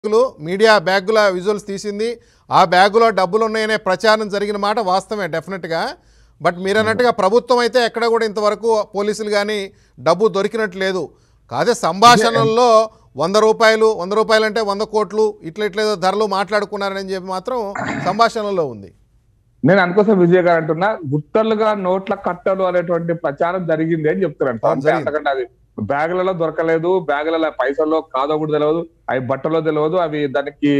బ్యాగులు media బ్యాగుల visuals తీసింది ఆ బ్యాగులో డబ్బులు ఉన్నాయనే ప్రచారం జరిగిన మాట వాస్తవమే డెఫినెట్గా బట్ మీరు అన్నట్టుగా ప్రభుత్వం అయితే ఎక్కడ కూడా ఇంతవరకు పోలీసులు కానీ డబ్బు దొరికినట్టు లేదు కాదే సంభాషణల్లో వంద రూపాయలు వంద రూపాయలు అంటే వంద కోట్లు ఇట్లా ఇట్లా ఏదో ధరలు మాట్లాడుకున్నారని చెప్పి మాత్రం సంభాషణలో ఉంది నేను అందుకోసం విజయ్ గారు అంటున్నా గుట్టలుగా నోట్ల కట్టలు అనేటువంటి ప్రచారం జరిగింది అని చెప్తున్నాను అవును, అంతే జరిగింది. అంతకంటే అది బ్యాగులలో దొరకలేదు బ్యాగులలో పైసల్లో కాదో కూడా తెలియదు అవి బట్టలో తెలియదు అవి దానికి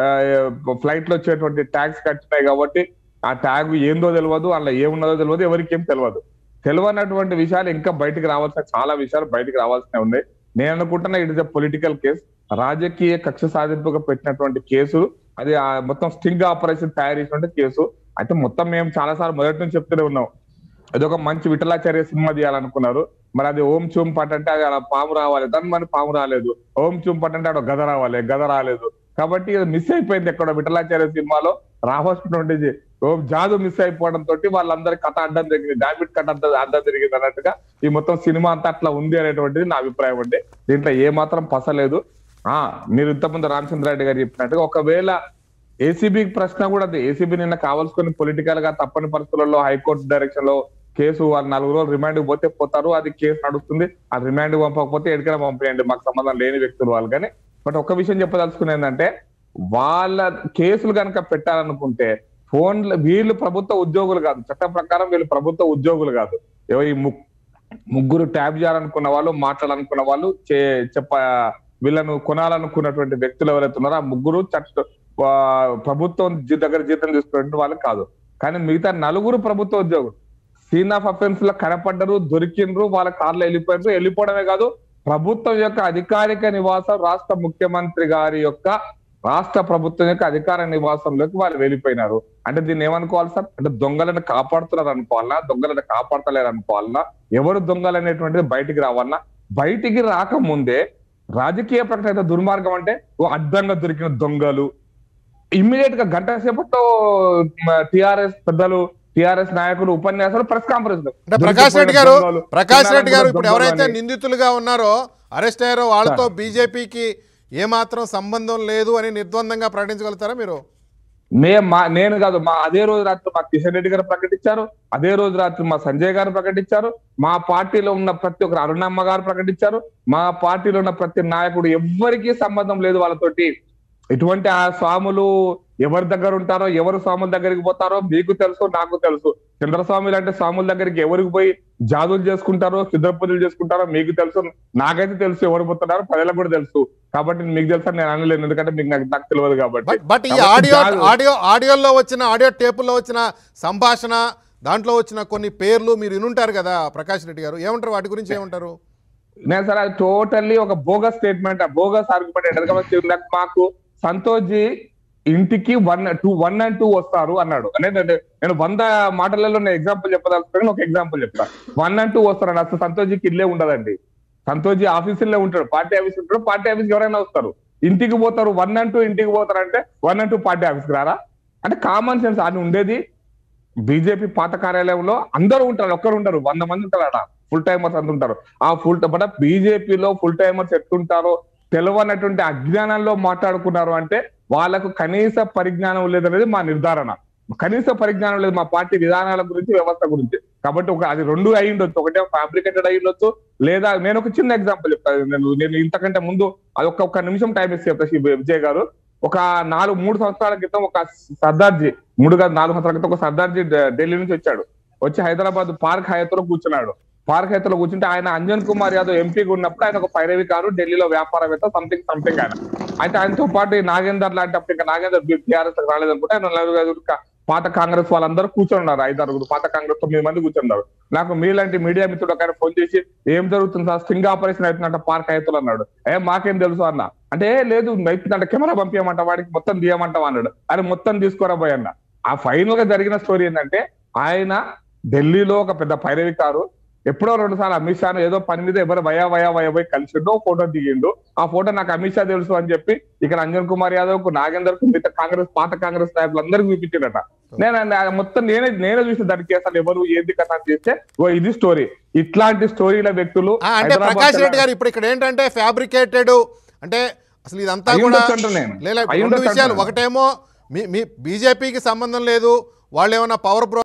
ఫ్లైట్ లో వచ్చేటువంటి ట్యాక్స్ కట్టినాయి కాబట్టి ఆ ట్యాగ్ ఏందో తెలియదు అందులో ఏమున్నదో తెలియదు ఎవరికి ఏం తెలియదు తెలియనటువంటి విషయాలు ఇంకా బయటికి రావాల్సిన చాలా విషయాలు బయటికి రావాల్సినవి ఉన్నాయి నేను అనుకుంటున్నా it is a political case రాజకీయ కక్ష సాధింపుగా పెట్టినటువంటి కేసు అది ఆ మొత్తం స్టింగ్ ఆపరేషన్ తయారు చేసినటువంటి కేసు అయితే మొత్తం మేము చాలా సార్లు మొదటి నుంచి చెప్తూనే ఉన్నాం అది ఒక మంచి విఠలాచార్య సినిమా తీయాలనుకున్నారు మరి అది ఓం చూమ్ పట్ అంటే అది అలా పాము రావాలి దాని మరి పాము రాలేదు ఓం చూమ్ పట్ అంటే అక్కడ గద రావాలి గద రాలేదు కాబట్టి ఇది మిస్ అయిపోయింది ఎక్కడ విఠలాచార్య సినిమాలో రావాల్సినటువంటి ఓం జాదు మిస్ అయిపోవడం తోటి వాళ్ళందరి కథ అడ్డం జరిగింది డామిట్ కథ అడ్డం అడ్డం జరిగింది అన్నట్టుగా ఈ మొత్తం సినిమా అంతా అట్లా ఉంది అనేటువంటిది నా అభిప్రాయం అండి దీంట్లో ఏ మాత్రం పసలేదు ఆ మీరు ఇంతకుముందు రామచంద్రారెడ్డి గారు చెప్పినట్టుగా ఒకవేళ ఏసీబీ ప్రశ్న కూడా అది ఏసీబీ నిన్న కావాల్సుకుని పొలిటికల్ గా తప్పని పరిస్థితులలో హైకోర్టు డైరెక్షన్ లో కేసు వాళ్ళు నాలుగు రోజులు రిమాండ్ పోతే పోతారు అది కేసు నడుస్తుంది ఆ రిమాండ్ పంపకపోతే ఎక్కడికైనా పంపేయండి మాకు సంబంధం లేని వ్యక్తులు వాళ్ళు కానీ బట్ ఒక విషయం చెప్పదలుచుకునేది ఏంటంటే వాళ్ళ కేసులు కనుక పెట్టాలనుకుంటే ఫోన్లు వీళ్ళు ప్రభుత్వ ఉద్యోగులు కాదు చట్టం ప్రకారం వీళ్ళు ప్రభుత్వ ఉద్యోగులు కాదు ఏవో ఈ ము- ముగ్గురు ట్యాబ్ చేయాలనుకున్న వాళ్ళు మాట్లాడాలనుకున్న వాళ్ళు చే- చెప్ప వీళ్ళను కొనాలనుకున్నటువంటి వ్యక్తులు ఎవరైతే ఉన్నారో ఆ ముగ్గురు చట్ట ఆ, ప్రభుత్వం జీ- దగ్గర జీతం తీసుకునే వాళ్ళు కాదు కానీ మిగతా నలుగురు ప్రభుత్వ ఉద్యోగులు సీన్ ఆఫ్ అఫెన్స్ లో కనపడ్డరు దొరికిండ్రు వాళ్ళ కార్లో వెళ్ళిపోయారు వెళ్ళిపోవడమే కాదు ప్రభుత్వం యొక్క అధికారిక నివాసం రాష్ట్ర ముఖ్యమంత్రి గారి యొక్క రాష్ట్ర ప్రభుత్వం యొక్క అధికార నివాసంలోకి వాళ్ళు వెళ్ళిపోయినారు అంటే దీన్ని ఏమనుకోవాలి సార్ అంటే దొంగలను కాపాడుతున్నారు అనుకోవాలన్నా దొంగలను కాపాడతలేరు అనుకోవాలన్నా ఎవరు దొంగలు అనేటువంటిది బయటికి రావాలన్నా బయటికి రాకముందే రాజకీయ ప్రకటన అయితే దుర్మార్గం అంటే ఓ అడ్డంగా దొరికిన దొంగలు ఇమ్మీడియట్ గా గంట సేపట్లో టిఆర్ఎస్ పెద్దలు టిఆర్ఎస్ నాయకులు ఉపన్యాసాలు ప్రెస్ కాన్ఫరెన్స్ అంటే ప్రకాష్ రెడ్డి గారు ప్రకాష్ రెడ్డి గారు ఇప్పుడు ఎవరైతే నిందితులుగా ఉన్నారో అరెస్ట్ అయ్యారో వాళ్ళతో బీజేపీకి ఏమాత్రం సంబంధం లేదు అని నిర్ద్వందంగా ప్రకటించగలుగుతారా మీరు మే మా నేను కాదు మా అదే రోజు రాత్రి మా కిషన్ రెడ్డి గారు ప్రకటించారు అదే రోజు రాత్రి మా సంజయ్ గారు ప్రకటించారు మా పార్టీలో ఉన్న ప్రతి ఒక్కరు అరుణమ్మ గారు ప్రకటించారు మా పార్టీలో ఉన్న ప్రతి నాయకుడు ఎవ్వరికీ సంబంధం లేదు వాళ్ళతోటి ఎటువంటి ఆ స్వాములు ఎవరి దగ్గర ఉంటారో ఎవరు స్వాముల దగ్గరికి పోతారో మీకు తెలుసు నాకు తెలుసు చంద్రస్వామి లాంటి స్వాముల దగ్గరికి ఎవరికి పోయి జాదులు చేసుకుంటారో సిద్ధ పూజలు చేసుకుంటారో మీకు తెలుసు నాకైతే తెలుసు ఎవరు పోతున్నారో ప్రజలకు కూడా తెలుసు కాబట్టి మీకు తెలుసు అని నేను అనలేను ఎందుకంటే మీకు నాకు నాకు తెలియదు కాబట్టి బట్ బట్ ఈ కాబట్టి ఆడియో కాదు. ఆడియో ఆడియోలో వచ్చిన ఆడియో టేపుల్లో వచ్చిన సంభాషణ దాంట్లో వచ్చిన కొన్ని పేర్లు మీరు వినుంటారు కదా ప్రకాష్ రెడ్డి గారు ఏమంటారు వాటి గురించి ఏమంటారు నేను సార్ అది టోటల్లీ ఒక బోగస్ స్టేట్మెంట్ ఆ బోగస్ ఆర్గ్యుమెంట్ ఏంటంటే కాబట్టి నాకు మాకు సంతోష్ జీ ఇంటికి one two one and two వస్తారు అన్నాడు అంటే నేను- నేను వంద మాటలలో నేను ఎగ్జాంపుల్ చెప్పదలుచుకుని ఒక ఎగ్జాంపుల్ చెప్తా వన్ అండ్ టూ వస్తారండి అసలు సంతోష్ జీకి ఇల్లే ఉండదండి సంతోష్ జీ ఆఫీసులో ఉంటాడు పార్టీ ఆఫీస్ ఉంటాడు పార్టీ ఆఫీస్కి ఎవరైనా వస్తారు ఇంటికి పోతారు వన్ అండ్ టూ ఇంటికి పోతారు అంటే వన్ అండ్ టూ పార్టీ ఆఫీస్కి రారా అంటే కామన్ సెన్స్ అని ఉండేది బీజేపీ పాత కార్యాలయంలో అందరూ ఉంటారు ఒక్కరు ఉంటారు వంద మంది ఉంటారు అక్కడ ఫుల్ టైమర్స్ అంత ఉంటారు ఆ ఫుల్ బట్ బీజేపీలో ఫుల్ టైమర్స్ ఎట్లుంటారో తెలియనటువంటి అజ్ఞానంలో మాట్లాడుకున్నారు అంటే వాళ్ళకు కనీస పరిజ్ఞానం లేదనేది మా నిర్ధారణ కనీస పరిజ్ఞానం లేదు మా పార్టీ విధానాల గురించి వ్యవస్థ గురించి కాబట్టి ఒక అది రెండు అయి ఉండొచ్చు ఒకటే ఫ్యాబ్రికేటెడ్ అయి ఉండొచ్చు లేదా నేను ఒక చిన్న ఎగ్జాంపుల్ చెప్తాను నేను నేను ఇంతకంటే ముందు అది ఒక ఒక్క నిమిషం టైం ఇస్తే చెప్తా శ్రీ విజయ్ గారు ఒక నాలుగు మూడు సంవత్సరాల క్రితం ఒక సర్దార్జీ మూడు కాదు నాలుగు సంవత్సరాల క్రితం ఒక సర్దార్జీ ఢ- ఢిల్లీ నుంచి వచ్చాడు వచ్చి హైదరాబాద్ పార్క్ హయత్లో కూర్చున్నాడు పార్క్ హయత్లో కూర్చుంటే ఆయన అంజన్ కుమార్ యాదవ్ ఎంపీగా ఉన్నప్పుడు ఆయన ఒక పైరవి కారు ఢిల్లీలో వ్యాపారవేత్త సంథింగ్ సంథింగ్ ఆయన అయితే ఆయనతో పాటు ఈ నాగేందర్ లాంటి అప్పుడు ఇంకా నాగేందర్ టీఆర్ఎస్ రాలేదనుకుంటే ఆయన నలుగురు ఐదుగురు కా- పాత కాంగ్రెస్ వాళ్ళందరూ కూర్చొని ఉన్నారు ఐదు ఆరుగురు పాత కాంగ్రెస్ తొమ్మిది మంది కూర్చున్నారు నాకు మీలాంటి మీడియా మిత్రుడు ఒక ఆయన ఫోన్ చేసి ఏం జరుగుతుంది సార్ స్టింగ్ ఆపరేషన్ అవుతుందంట పార్క్ హైతులు అన్నాడు ఏ మాకేం తెలుసు అన్న అంటే "ఏ, లేదు అయిపోతుందంట కెమెరా పంపించమంట వాడికి మొత్తం తీయమంటాం అన్నాడు అని మొత్తం తీసుకోరా పోయి అన్న ఆ ఫైనల్ గా జరిగిన స్టోరీ ఏంటంటే ఆయన ఢిల్లీలో ఒక పెద్ద పైరవి కారు ఎప్పుడో రెండు సార్లు అమిత్ షాను ఏదో పని మీద ఎవరు వయా వయా వయా పోయి కలిసిండు ఫోటో దిగిండు ఆ ఫోటో నాకు అమిత్ షా తెలుసు అని చెప్పి ఇక్కడ అంజన్ కుమార్ యాదవ్ కు నాగేందర్ కు మిగతా కాంగ్రెస్ పాత కాంగ్రెస్ నాయకులు అందరికి చూపించారట నేను అన్న- మొత్తం నేనే నేనే చూసిన దానికి అసలు ఎవరు ఏంది కథ అని చేస్తే ఓ ఇది స్టోరీ ఇట్లాంటి స్టోరీల వ్యక్తులు ఆ, అంటే హైదరాబాద్ ప్రకాష్ రెడ్డి తెలంగాణ- గారు ఇప్పుడు ఇక్కడ ఏంటంటే ఫ్యాబ్రికేటెడ్ అంటే అసలు ఇదంతా అయి కూడా ఉండొచ్చు అంటున్నా నేను. లేదా అయి రెండు ఉండొచ్చు విషయాలు అంటున్నా. ఒకటేమో మీ మీ బీజేపీకి సంబంధం లేదు వాళ్ళు ఏమైనా పవర్